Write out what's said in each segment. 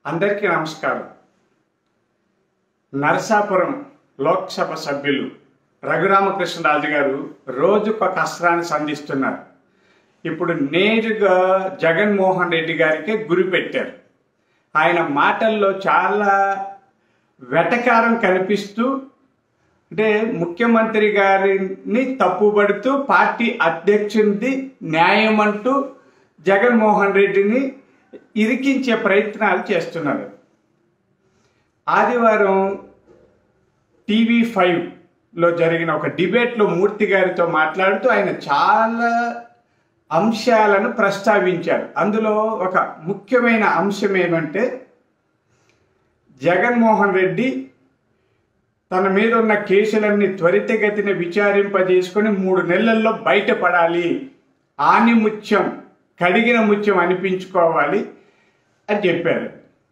అందరికీ నమస్కారం నరసాపురం లోక్సభ సభ్యులు రఘురామకృష్ణరాజు గారు రోజుకొక అస్త్రాన్ని సంధిస్తున్నారు ఇప్పుడు నేరుగా జగన్మోహన్ రెడ్డి గారికి గురి పెట్టారు ఆయన మాటల్లో చాలా వెటకారం కనిపిస్తూ అంటే ముఖ్యమంత్రి గారిని తప్పుపడుతూ పార్టీ అధ్యక్షునిది న్యాయం అంటూ జగన్మోహన్ రెడ్డిని ఇరికించే ప్రయత్నాలు చేస్తున్నారు ఆదివారం టీవీ ఫైవ్లో జరిగిన ఒక డిబేట్లో మూర్తి గారితో మాట్లాడుతూ ఆయన చాలా అంశాలను ప్రస్తావించారు అందులో ఒక ముఖ్యమైన అంశం ఏమంటే జగన్మోహన్ రెడ్డి తన మీద ఉన్న కేసులన్నీ త్వరితగతిన విచారింపజేసుకొని మూడు నెలల్లో బయటపడాలి ఆని ముత్యం కడిగిన ముత్యం అనిపించుకోవాలి అని చెప్పారు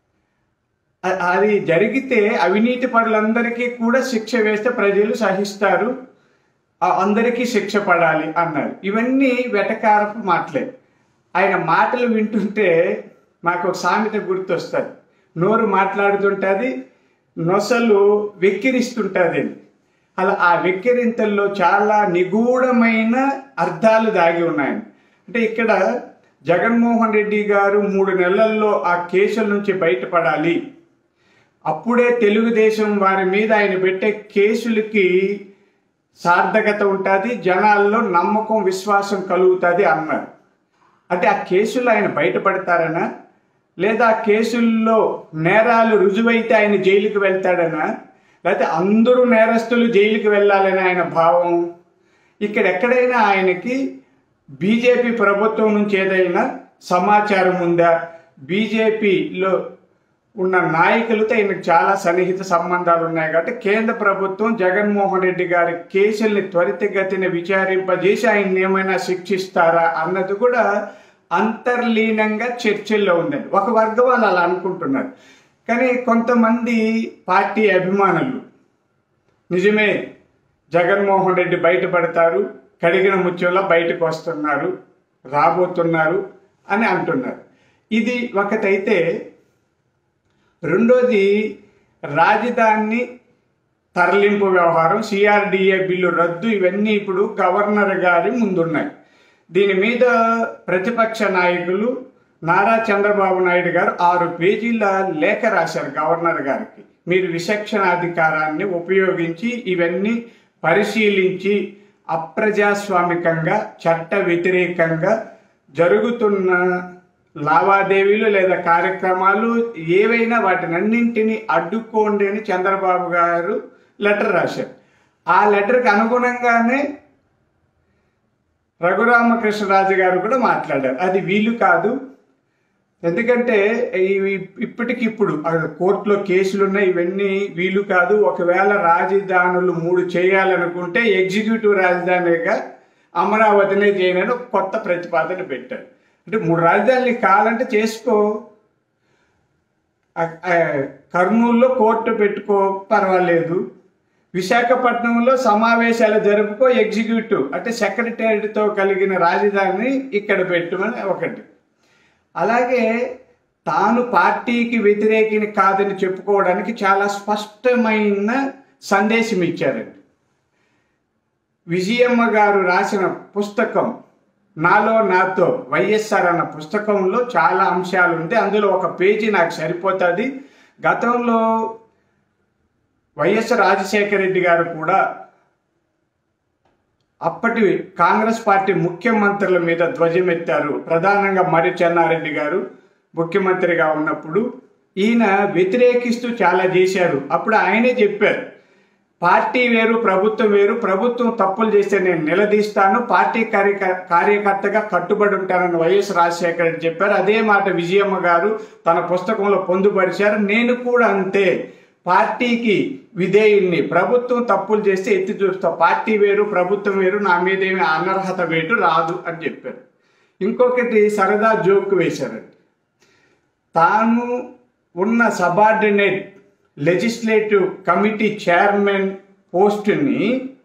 అ- అది జరిగితే అవినీతి పరులందరికీ కూడా శిక్ష వేస్తే ప్రజలు సహిస్తారు ఆ- అందరికీ శిక్ష పడాలి అన్నారు ఇవన్నీ వెటకారపు మాటలే ఆయన మాటలు వింటుంటే మాకు ఒక సామెత గుర్తొస్తుంది నోరు మాట్లాడుతుంటుంది నొసలు వెక్కిరిస్తుంటుంది అలా ఆ వెక్కిరింతల్లో చాలా నిగూఢమైన అర్థాలు దాగి ఉన్నాయి అంటే ఇక్కడ జగన్మోహన్ రెడ్డి గారు మూడు నెలల్లో ఆ కేసుల నుంచి బయటపడాలి అప్పుడే తెలుగుదేశం వారి మీద ఆయన పెట్టే కేసులకి సార్థకత ఉంటుంది జనాల్లో నమ్మకం విశ్వాసం కలుగుతుంది అన్నారు అంటే ఆ కేసులు ఆయన బయటపడతారనా లేదా ఆ కేసుల్లో నేరాలు రుజువైతే ఆయన జైలుకి వెళ్తాడనా లేకపోతే అందరూ నేరస్తులు జైలుకి వెళ్ళాలని ఆయన భావం ఇక్కడ ఎక్కడైనా ఆయనకి బీజేపీ ప్రభుత్వం నుంచి ఏదైనా సమాచారం ఉందా బీజేపీలో ఉన్న నాయకులతో ఆయనకు చాలా సన్నిహిత సంబంధాలు ఉన్నాయి కాబట్టి కేంద్ర ప్రభుత్వం జగన్మోహన్ రెడ్డి గారి కేసుల్ని త్వరితగతిన విచారింపజేసి ఆయన్ని ఏమైనా శిక్షిస్తారా అన్నది కూడా అంతర్లీనంగా చర్చల్లో ఉందండి ఒక వర్గం వాళ్ళు అలా అనుకుంటున్నారు కానీ కొంతమంది పార్టీ అభిమానులు నిజమే జగన్మోహన్ రెడ్డి బయటపడతారు కడిగిన ముత్యంలో బయటకు వస్తున్నారు రాబోతున్నారు అని అంటున్నారు ఇది ఒకటైతే రెండోది రాజధాని తరలింపు వ్యవహారం సిఆర్డిఏ బిల్లు రద్దు ఇవన్నీ ఇప్పుడు గవర్నర్ గారి ముందున్నాయి దీని మీద ప్రతిపక్ష నాయకులు నారా చంద్రబాబు నాయుడు గారు ఆరు పేజీల లేఖ రాశారు గవర్నర్ గారికి మీరు విచక్షణాధికారాన్ని ఉపయోగించి ఇవన్నీ పరిశీలించి అప్రజాస్వామికంగా చట్ట వ్యతిరేకంగా జరుగుతున్న లావాదేవీలు లేదా కార్యక్రమాలు ఏవైనా వాటినన్నింటినీ అడ్డుకోండి అని చంద్రబాబు గారు లెటర్ రాశారు ఆ లెటర్కి అనుగుణంగానే రఘురామకృష్ణరాజు గారు కూడా మాట్లాడారు అది వీలు కాదు ఎందుకంటే ఇవి ఇప్పటికిప్పుడు ఆ కోర్టులో కేసులు ఉన్నాయి ఇవన్నీ వీలు కాదు ఒకవేళ రాజధానులు మూడు చేయాలనుకుంటే ఎగ్జిక్యూటివ్ రాజధానిగా అమరావతినే చేయనని ఒక కొత్త ప్రతిపాదన పెట్టారు అంటే మూడు రాజధానులు కావాలంటే చేసుకో ఆ- ఆ కర్నూలులో కోర్టు పెట్టుకో పర్వాలేదు విశాఖపట్నంలో సమావేశాలు జరుపుకో ఎగ్జిక్యూటివ్ అంటే సెక్రటేరియట్తో కలిగిన రాజధానిని ఇక్కడ పెట్టుమని ఒకటి అలాగే తాను పార్టీకి వ్యతిరేకిని కాదని చెప్పుకోవడానికి చాలా స్పష్టమైన సందేశం ఇచ్చారండి విజయమ్మ గారు రాసిన పుస్తకం నాలో నాతో వైఎస్ఆర్ అన్న పుస్తకంలో చాలా అంశాలు ఉంటే అందులో ఒక పేజీ నాకు సరిపోతుంది గతంలో వైఎస్ రాజశేఖర రెడ్డి గారు కూడా అప్పటి కాంగ్రెస్ పార్టీ ముఖ్యమంత్రుల మీద ధ్వజమెత్తారు ప్రధానంగా మరి చెన్నారెడ్డి గారు ముఖ్యమంత్రిగా ఉన్నప్పుడు ఈయన వ్యతిరేకిస్తూ చాలా చేశారు అప్పుడు ఆయనే చెప్పారు పార్టీ వేరు ప్రభుత్వం వేరు ప్రభుత్వం తప్పులు చేస్తే నేను నిలదీస్తాను పార్టీ కార్యక కార్యకర్తగా కట్టుబడి ఉంటానని వైఎస్ రాజశేఖర రెడ్డి చెప్పారు అదే మాట విజయమ్మ గారు తన పుస్తకంలో పొందుపరిచారు నేను కూడా అంతే పార్టీకి విధేయుణ్ణి ప్రభుత్వం తప్పులు చేస్తే ఎత్తి చూస్తా పార్టీ వేరు ప్రభుత్వం వేరు నా మీద ఏమి అనర్హత వేటు రాదు అని చెప్పారు ఇంకొకటి సరదా జోక్ వేశారండి తాను ఉన్న సబార్డినేట్ లెజిస్లేటివ్ కమిటీ చైర్మన్ పోస్టుని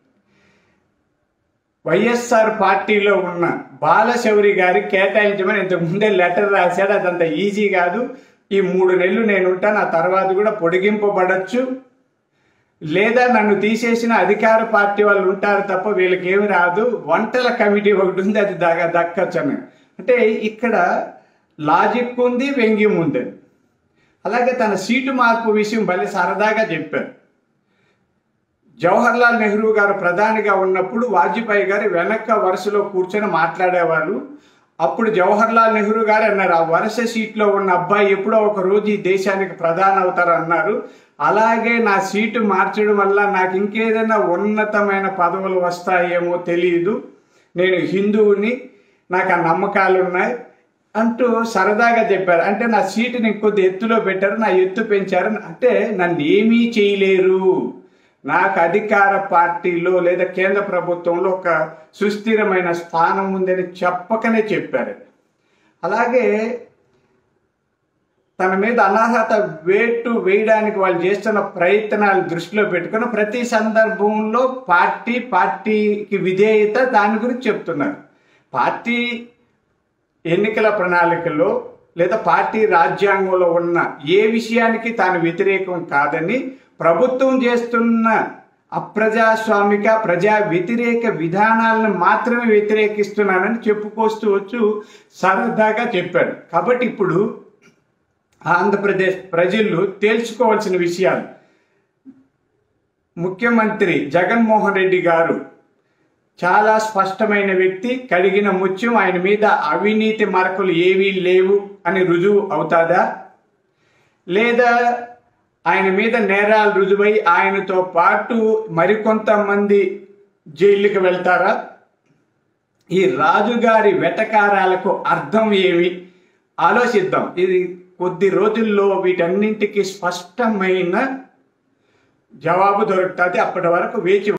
వైఎస్ఆర్ పార్టీలో ఉన్న బాలశౌరి గారికి కేటాయించమని ఇంతకు ముందే లెటర్ రాశాడు అదంత ఈజీ కాదు ఈ మూడు నెలలు నేను ఉంటాను ఆ తర్వాత కూడా పొడిగింపబడచ్చు లేదా నన్ను తీసేసిన అధికార పార్టీ వాళ్ళు ఉంటారు తప్ప వీళ్ళకి ఏమి రాదు వంటల కమిటీ ఒకటి ఉంది అది దగ దక్కచ్చు అని అంటే ఇక్కడ లాజిక్ ఉంది వ్యంగ్యం ఉంది అలాగే తన సీటు మార్పు విషయం భలే సరదాగా చెప్పారు జవహర్లాల్ నెహ్రూ గారు ప్రధానిగా ఉన్నప్పుడు వాజ్పేయి గారు వెనక వరుసలో కూర్చొని మాట్లాడేవారు అప్పుడు జవహర్లాల్ నెహ్రూ గారు అన్నారు ఆ వరుస సీట్లో ఉన్న అబ్బాయి ఎప్పుడో ఒక రోజు ఈ దేశానికి ప్రధాని అవుతారు అన్నారు అలాగే నా సీటు మార్చడం వల్ల నాకు ఇంకేదైనా ఉన్నతమైన పదవులు వస్తాయేమో తెలియదు నేను హిందువుని నాకు ఆ నమ్మకాలు ఉన్నాయి అంటూ సరదాగా చెప్పారు అంటే నా సీటుని కొద్ది ఎత్తులో పెట్టారు నా ఎత్తు పెంచారు అంటే నన్ను ఏమీ చేయలేరు నాకు అధికార పార్టీలో లేదా కేంద్ర ప్రభుత్వంలో ఒక సుస్థిరమైన స్థానం ఉందని చెప్పకనే చెప్పారు అలాగే తన మీద అనర్హత వేటు వేయడానికి వాళ్ళు చేస్తున్న ప్రయత్నాలు దృష్టిలో పెట్టుకుని ప్రతి సందర్భంలో పార్టీ పార్టీకి విధేయత దాని గురించి చెప్తున్నారు పార్టీ ఎన్నికల ప్రణాళికలో లేదా పార్టీ రాజ్యాంగంలో ఉన్న ఏ విషయానికి తాను వ్యతిరేకం కాదని ప్రభుత్వం చేస్తున్న అప్రజాస్వామిక ప్రజా వ్యతిరేక విధానాలను మాత్రమే వ్యతిరేకిస్తున్నానని చెప్పుకొస్తూ వచ్చు సరదాగా చెప్పాడు కాబట్టి ఇప్పుడు ఆంధ్రప్రదేశ్ ప్రజలు తేల్చుకోవాల్సిన విషయాలు ముఖ్యమంత్రి జగన్మోహన్ రెడ్డి గారు చాలా స్పష్టమైన వ్యక్తి కడిగిన ముత్యం ఆయన మీద అవినీతి మరకలు ఏవీ లేవు అని రుజువు అవుతాదా లేదా ఆయన మీద నేరాలు రుజువై ఆయనతో పాటు మరికొంతమంది జైలుకి వెళ్తారా ఈ రాజుగారి వెటకారాలకు అర్థం ఏమి ఆలోచిద్దాం ఇది కొద్ది రోజుల్లో వీటన్నింటికి స్పష్టమైన జవాబు దొరుకుతుంది అప్పటి వరకు వేచి